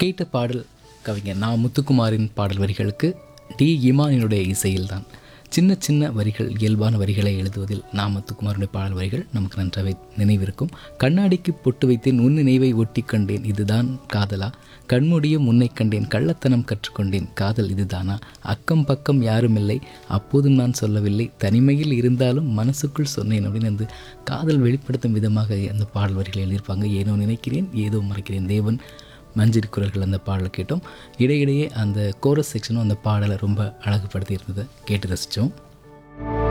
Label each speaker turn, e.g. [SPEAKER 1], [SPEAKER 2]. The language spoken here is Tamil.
[SPEAKER 1] கேட்ட பாடல் கவிஞர் நா முத்துக்குமாரின் பாடல் வரிகளுக்கு டி இமானினுடைய இசையில்தான் சின்ன சின்ன வரிகள் இயல்பான வரிகளை எழுதுவதில் நா முத்துக்குமாரனுடைய பாடல் வரிகள் நமக்கு நன்றாகவே நினைவிருக்கும் கண்ணாடிக்கு பொட்டு வைத்தேன் உன் நினைவை ஒட்டி கண்டேன் இதுதான் காதலா கண்மூடியும் உன்னை கண்டேன் கள்ளத்தனம் கற்றுக்கொண்டேன் காதல் இதுதானா அக்கம் பக்கம் யாரும் இல்லை அப்போதும் நான் சொல்லவில்லை தனிமையில் இருந்தாலும் மனசுக்குள் சொன்னேன் அப்படின்னு வந்து காதல் வெளிப்படுத்தும் விதமாக அந்த பாடல் வரிகளை எழுதியிருப்பாங்க ஏனோ நினைக்கிறேன் ஏதோ மறைக்கிறேன் தேவன் மஞ்சரி குரல்கள் அந்த பாடலை கேட்டோம் இடையிடையே அந்த கோரஸ் செக்ஷனும் அந்த பாடலை ரொம்ப அழகுபடுத்தி இருந்ததை கேட்டு ரசித்தோம்